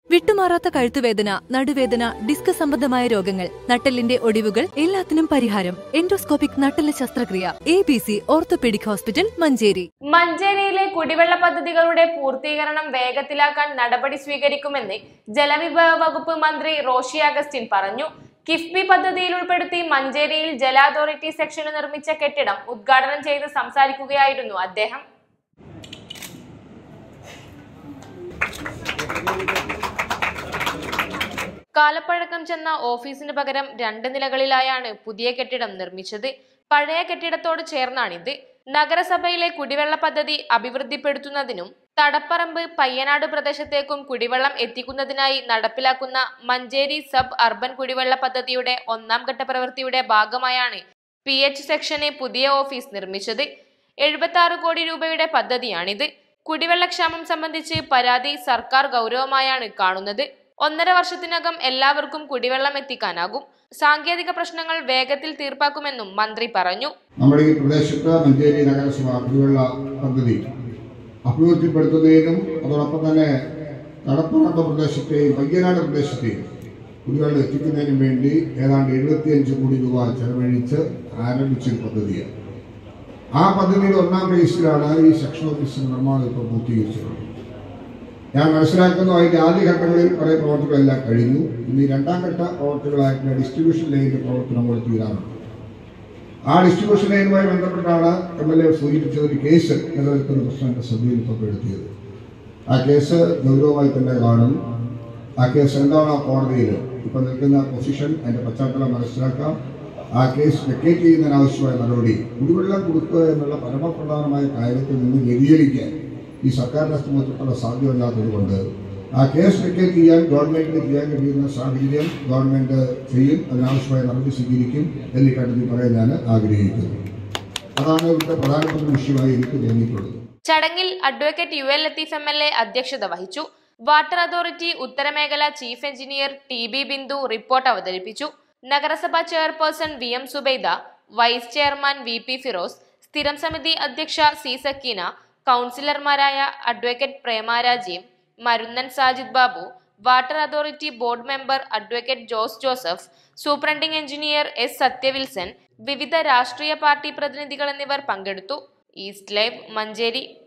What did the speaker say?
വിട്ടുമാറാത്ത കഴുത്തുവേദന നടുവേദന ഡിസ്ക് സംബന്ധമായ രോഗങ്ങൾ നട്ടെല്ലിന്റെ ഒടിവുകൾ എല്ലാത്തിനും പരിഹാരം എൻഡോസ്കോപ്പിക് നട്ടെല്ല് ശസ്ത്രക്രിയ A B C orthopaedic hospital Manjeri മഞ്ചേരിയിലെ കുടിവെള്ള പദ്ധതികളുടെ പൂർത്തീകരണം വേഗത്തിലാക്കാൻ നടപടി സ്വീകരിക്കുമെന്ന് ജലവിഭവ വകുപ്പ് മന്ത്രി റോഷി അഗസ്റ്റിൻ പറഞ്ഞു കിഫ്ബി പദ്ധതിയിൽ ഉൾപ്പെടുത്തി മഞ്ചേരിയിൽ ജല അതോറിറ്റി സെക്ഷന് നിർമ്മിച്ച കെട്ടിടം ഉദ്ഘാടനം ചെയ്ത് സംസാരിക്കുകയായിരുന്നു അദ്ദേഹം കാലപ്പഴക്കം ചെന്ന ഓഫീസിന് പകരം രണ്ട് നിലകളിലായാണ് പുതിയ കെട്ടിടം നിർമ്മിച്ചത് പഴയ കെട്ടിടത്തോട് ചേർന്നാണിത് നഗരസഭയിലെ കുടിവെള്ള പദ്ധതി അഭിവൃദ്ധിപ്പെടുത്തുന്നതിനും തടപ്പറമ്പ് പയ്യനാട് പ്രദേശത്തേക്കും കുടിവെള്ളം എത്തിക്കുന്നതിനായി നടപ്പിലാക്കുന്ന മഞ്ചേരി സബ് അർബൻ കുടിവെള്ള പദ്ധതിയുടെ ഒന്നാം ഘട്ട പ്രവൃത്തിയുടെ ഭാഗമായാണ് പി എച്ച് സെക്ഷന് പുതിയ ഓഫീസ് നിർമ്മിച്ചത് എഴുപത്തി ആറ് കോടി രൂപയുടെ പദ്ധതിയാണിത് കുടിവെള്ളക്ഷാമം സംബന്ധിച്ച് പരാതി സർക്കാർ ഗൗരവമായാണ് കാണുന്നത് ഒന്നര വർഷത്തിനകം എല്ലാവർക്കും കുടിവെള്ളം എത്തിക്കാനാകും സാങ്കേതിക പ്രശ്നങ്ങൾ വേഗത്തിൽ തീർപ്പാക്കുമെന്നും മന്ത്രി പറഞ്ഞു നമ്മുടെ ഈ പ്രദേശത്ത് മഞ്ചേരി നഗരസഭ കുടിവെള്ള പദ്ധതി അഭിവൃദ്ധിപ്പെടുത്തുന്നതിനും അതോടൊപ്പം തന്നെ തടപ്പറമ്പ് പ്രദേശത്തെയും പയ്യനാട് പ്രദേശത്തെയും കുടിവെള്ളം എത്തിക്കുന്നതിനും വേണ്ടി ഏതാണ്ട് എഴുപത്തിയഞ്ച് കോടി രൂപ ചെലവഴിച്ച് ആരംഭിച്ച ഒരു പദ്ധതിയാണ് ആ പദ്ധതിയുടെ ഒന്നാം ഫേസിലാണ് ഈ സെക്ഷൻ ഓഫീസിന്റെ നിർമ്മാണം ഇപ്പോൾ പൂർത്തീകരിച്ചിട്ടുള്ളത് ഞാൻ മനസ്സിലാക്കുന്നു അതിന്റെ ആദ്യഘട്ടങ്ങളിൽ കുറേ പ്രവർത്തികളെല്ലാം കഴിഞ്ഞു ഇനി രണ്ടാം ഘട്ട പ്രവർത്തികളായിട്ടുള്ള ഡിസ്ട്രിബ്യൂഷൻ ലൈനിന്റെ പ്രവർത്തനം കൂടി തീരാനുണ്ട് ആ ഡിസ്ട്രിബ്യൂഷൻ ലൈനുമായി ബന്ധപ്പെട്ടാണ് എം എൽ എ സൂചിപ്പിച്ചത് ഒരു കേസ് നിലനിൽക്കുന്ന പ്രശ്നം എന്റെ ശ്രദ്ധയിൽ ഇപ്പോൾ പെടുത്തിയത് ആ കേസ് ഗൗരവമായി തന്നെ കാണും ആ കേസ് എന്താണോ കോടതിയിൽ ഇപ്പൊ നിൽക്കുന്ന പൊസിഷൻ അതിന്റെ പശ്ചാത്തലം മനസ്സിലാക്കാം ആ കേസ് വെക്കേറ്റ് ചെയ്യുന്നതിന് ആവശ്യമായ നടപടി കുടിവെള്ളം കൊടുക്കുക എന്നുള്ള പരമപ്രധാനമായ കാര്യത്തിൽ നിന്ന് വ്യതിചലിക്കാൻ ഈ സർക്കാരിനെ സംബന്ധിച്ചിടത്തോളം സാധ്യമല്ലാത്തത് കൊണ്ട് ആ കേസ് വെക്കേറ്റ് ചെയ്യാൻ ഗവൺമെന്റിന് ചെയ്യാൻ കഴിയുന്ന സാഹചര്യം ഗവൺമെന്റ് ചെയ്യും അതിനാവശ്യമായ നടപടി സ്വീകരിക്കും എന്നീ ഘട്ടത്തിൽ പറയാൻ ഞാൻ ആഗ്രഹിക്കുന്നു അതാണ് ഇവിടുത്തെ പ്രധാനപ്പെട്ട വിഷയമായി എനിക്ക് തോന്നിയിട്ടുള്ളത് ചടങ്ങിൽ advocate U L Latheef M L A അധ്യക്ഷത വഹിച്ചു വാട്ടർ അതോറിറ്റി ഉത്തരമേഖല chief engineer T B Bindu report അവതരിപ്പിച്ചു നഗരസഭാ chairperson V M Zubaida vice chairman V P Firoz സ്ഥിരം സമിതി അധ്യക്ഷ സി സക്കീന കൗൺസിലർമാരായ advocate Prema Rajeev Marunnan Sajid Babu water authority board member advocate Jose Joseph superintending engineer S Sathya Wilson വിവിധ രാഷ്ട്രീയ പാർട്ടി പ്രതിനിധികൾ എന്നിവർ പങ്കെടുത്തു ഈസ്റ്റ് ലൈവ് മഞ്ചേരി